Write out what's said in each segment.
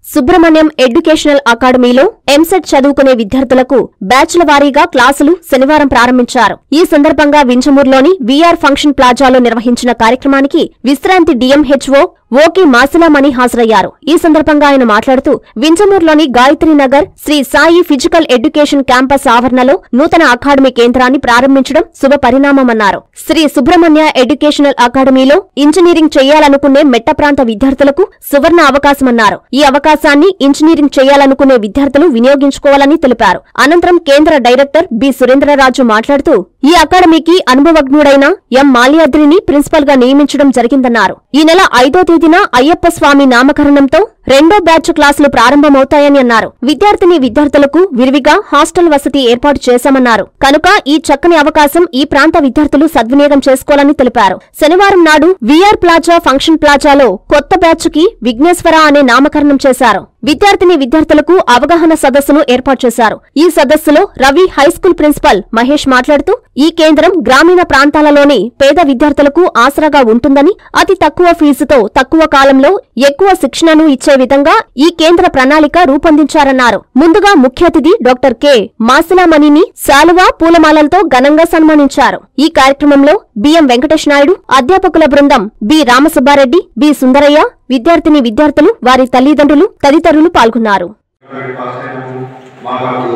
Subrahmanyam educational అకాడమీలో ఎంసెట్ చదువుకునే విద్యార్థులకు బ్యాచ్ల వారీగా క్లాసులు శనివారం ప్రారంభించారు ఈ సందర్భంగా వింజమూరులోని వీఆర్ ఫంక్షన్ ప్లాజాలో నిర్వహించిన కార్యక్రమానికి విశ్రాంతి డిఎంహెచ్ఓ ఓకే మాసిలామణి హాజరయ్యారు ఈ సందర్భంగా ఆయన మాట్లాడుతూ వింజమూరులోని Gayatri Nagar Shri Sai physical education campus ఆవరణలో నూతన అకాడమీ కేంద్రాన్ని ప్రారంభించడం శుభ పరిణామమన్నారు శ్రీ సుబ్రహ్మణ్య ఎడ్యుకేషనల్ అకాడమీలో ఇంజనీరింగ్ చేయాలనుకునే మెట్ట ప్రాంత విద్యార్థులకు సువర్ణ అవకాశమన్నారు ఈ అవకాశాన్ని ఇంజనీరింగ్ చేయాలనుకునే విద్యార్థులు వినియోగించుకోవాలని తెలిపారు అనంతరం కేంద్ర డైరెక్టర్ బి సురేంద్రరాజు మాట్లాడుతూ ఈ అకాడమీకి అనుభవజ్ఞుడైన ఎం మాల్యాద్రిని ప్రిన్సిపల్ గా నియమించడం జరిగిందన్నారు ఈ నెల ఐదో తేదీన అయ్యప్ప స్వామి నామకరణంతో రెండో బ్యాచ్ క్లాసులు ప్రారంభమవుతాయని అన్నారు విద్యార్థిని విద్యార్థులకు విరివిగా హాస్టల్ వసతి ఏర్పాటు చేశామన్నారు కనుక ఈ చక్కని అవకాశం ఈ ప్రాంత విద్యార్థులు సద్వినియోగం చేసుకోవాలని తెలిపారు శనివారం నాడు విఆర్ ప్లాజా ఫంక్షన్ ప్లాజాలో కొత్త బ్యాచ్ కి విఘ్నేశ్వర అనే నామకరణం చేశారు విద్యార్థిని విద్యార్థులకు అవగాహన సదస్సును ఏర్పాటు చేశారు ఈ సదస్సులో రవి హైస్కూల్ ప్రిన్సిపల్ మహేష్ మాట్లాడుతూ ఈ కేంద్రం గ్రామీణ ప్రాంతాలలోని పేద విద్యార్థులకు ఆసరాగా ఉంటుందని అతి తక్కువ ఫీజుతో తక్కువ కాలంలో ఎక్కువ శిక్షణను ఇచ్చే విధంగా ఈ కేంద్ర ప్రణాళిక రూపొందించారన్నారు ముందుగా ముఖ్య అతిథి డాక్టర్ కె మాసిలామణిని శాలువా పూలమాలలతో ఘనంగా సన్మానించారు ఈ కార్యక్రమంలో బిఎం వెంకటేష్ నాయుడు అధ్యాపకుల బృందం బి రామసుబ్బారెడ్డి బి సుందరయ్య విద్యార్థిని విద్యార్థులు వారి తల్లిదండ్రులు తదితరులు పాల్గొన్నారు గవర్నమెంట్ పాస్ అయినాము మాకు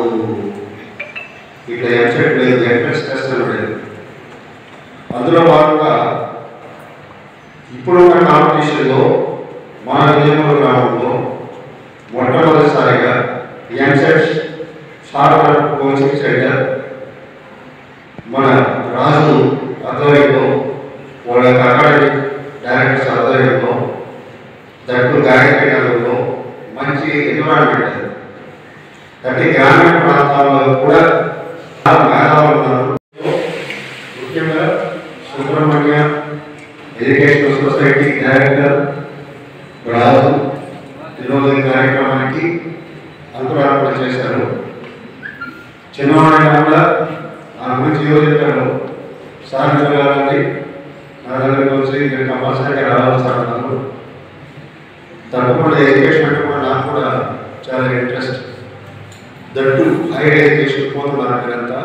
ఇట్లా ఎంసెట్ లేదు ఎంట్రన్స్ టెస్ట్ లేదు అందులో భాగంగా ఇప్పుడున్న కాంపిటీషన్లో మన విజయనగరం గ్రామంలో మొట్టమొదటిసారిగా ఎంసెట్ స్టార్ట్అప్ కోచింగ్ సెంటర్ మన రాజు ఆధ్వర్యంలో వాళ్ళ అకాడమిక్ డైరెక్టర్స్ ఆధ్వర్యంలో దట్టు గాయత్రి నగరంలో మంచి ఎన్విరాన్మెంట్ అది అంటే గ్రామీణ ప్రాంతాల్లో కూడా చాలా మేధావులు ఉన్నారు ముఖ్యంగా Subrahmanya educational society director Raju ఈరోజు ఈ కార్యక్రమానికి అంకురార్పణ చేశారు చిన్నవాడైనా కూడా ఆ గురించి యోజించారు సార్ గారండి నా దగ్గరికి వచ్చి నేను కంపల్సరీగా రావాలి సార్ అన్నారు తప్పకుండా ఎడ్యుకేషన్ అంటే కూడా నాకు కూడా చాలా ఇంట్రెస్ట్ దట్టు హైయర్ ఎడ్యుకేషన్ పోతున్నారు మీరంతా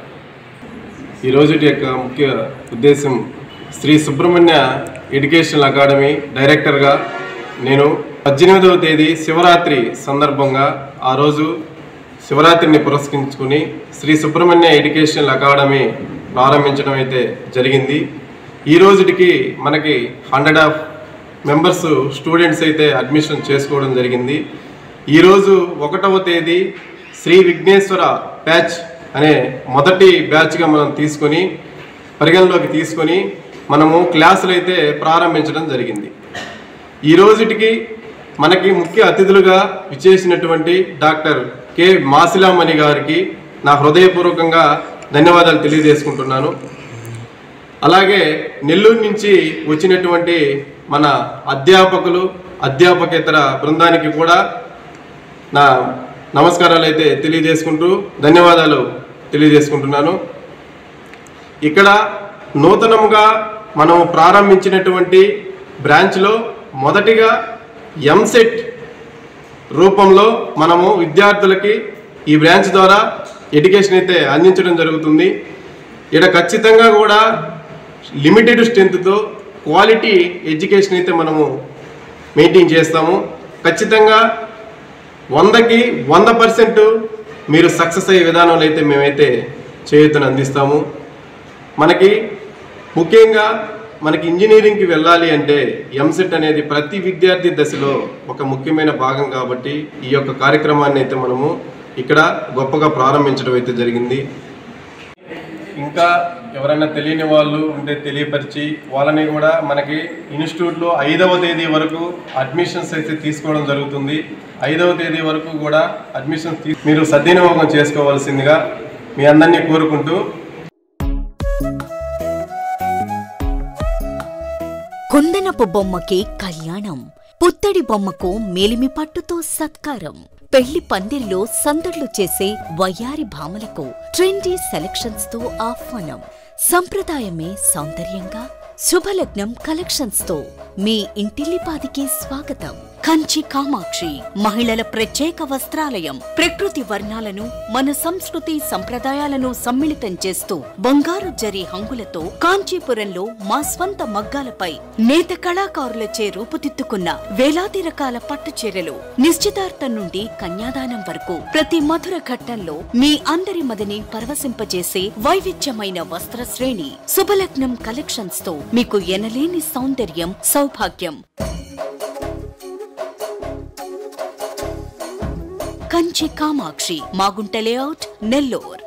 ఈ రోజుటి యొక్క ముఖ్య ఉద్దేశం శ్రీ సుబ్రహ్మణ్య ఎడ్యుకేషనల్ అకాడమీ డైరెక్టర్గా నేను పద్దెనిమిదవ తేదీ శివరాత్రి సందర్భంగా ఆ రోజు శివరాత్రిని పురస్కరించుకుని శ్రీ సుబ్రహ్మణ్య ఎడ్యుకేషనల్ అకాడమీ ప్రారంభించడం అయితే జరిగింది ఈ రోజుటికి మనకి హండ్రెడ్ ఆఫ్ మెంబర్స్ స్టూడెంట్స్ అయితే అడ్మిషన్ చేసుకోవడం జరిగింది ఈరోజు ఒకటవ తేదీ శ్రీ విఘ్నేశ్వర బ్యాచ్ అనే మొదటి బ్యాచ్గా మనం తీసుకొని పరిగణలోకి తీసుకొని మనము క్లాసులు అయితే ప్రారంభించడం జరిగింది ఈ రోజుటికి మనకి ముఖ్య అతిథులుగా విచ్చేసినటువంటి డాక్టర్ కె మాసిలామణి గారికి నా హృదయపూర్వకంగా ధన్యవాదాలు తెలియజేసుకుంటున్నాను అలాగే నెల్లూరు నుంచి వచ్చినటువంటి మన అధ్యాపకులు అధ్యాపకేతర బృందానికి కూడా నా నమస్కారాలు అయితే తెలియజేసుకుంటూ ధన్యవాదాలు తెలియజేసుకుంటున్నాను ఇక్కడ నూతనముగా మనం ప్రారంభించినటువంటి బ్రాంచ్లో మొదటిగా ఎంసెట్ రూపంలో మనము విద్యార్థులకి ఈ బ్రాంచ్ ద్వారా ఎడ్యుకేషన్ అయితే అందించడం జరుగుతుంది ఇక్కడ ఖచ్చితంగా కూడా లిమిటెడ్ స్ట్రెంత్తో క్వాలిటీ ఎడ్యుకేషన్ అయితే మనము మెయింటైన్ చేస్తాము ఖచ్చితంగా వందకి వంద పర్సెంట్ మీరు సక్సెస్ అయ్యే విధానంలో అయితే మేమైతే చేయూతను అందిస్తాము మనకి ముఖ్యంగా మనకి ఇంజనీరింగ్కి వెళ్ళాలి అంటే ఎంసెట్ అనేది ప్రతి విద్యార్థి దశలో ఒక ముఖ్యమైన భాగం కాబట్టి ఈ యొక్క కార్యక్రమాన్ని అయితే మనము ఇక్కడ గొప్పగా ప్రారంభించడం అయితే జరిగింది ఇంకా ఎవరైనా తెలియని వాళ్ళు ఉంటే తెలియపరిచి వాళ్ళని కూడా మనకి ఇన్స్టిట్యూట్లో ఐదవ తేదీ వరకు అడ్మిషన్స్ అయితే తీసుకోవడం జరుగుతుంది ఐదవ తేదీ వరకు కూడా అడ్మిషన్స్ తీ మీరు సద్వినియోగం చేసుకోవాల్సిందిగా మీ అందరినీ కోరుకుంటూ కుందనపు బొమ్మకి కళ్యాణం పుత్తడి బొమ్మకు మేలిమి పట్టుతో సత్కారం పెళ్లి పందిర్లో సందడ్లు చేసే వయ్యారి భామలకు ట్రెండీ సెలక్షన్స్ తో ఆహ్వానం సంప్రదాయమే సౌందర్యంగా శుభలగ్నం కలెక్షన్స్ తో మీ ఇంటిల్లిపాదికి స్వాగతం కంచి కామాక్షి మహిళల ప్రత్యేక వస్త్రాలయం ప్రకృతి వర్ణాలను మన సంస్కృతి సంప్రదాయాలను సమ్మిళితం చేస్తూ బంగారు జరి హంగులతో కాంచీపురంలో మా స్వంత మగ్గాలపై నేత కళాకారులచే రూపుదిద్దుకున్న వేలాది రకాల పట్టు చీరలు నిశ్చితార్థం నుండి కన్యాదానం వరకు ప్రతి మధుర ఘట్టంలో మీ అందరి మదిని పరవశింపజేసే వైవిధ్యమైన వస్త్ర శ్రేణి శుభలగ్నం కలెక్షన్స్ తో మీకు ఎనలేని సౌందర్యం సౌభాగ్యం కంచి కామాక్షి మాగుంట లేఅవుట్ నెల్లూర్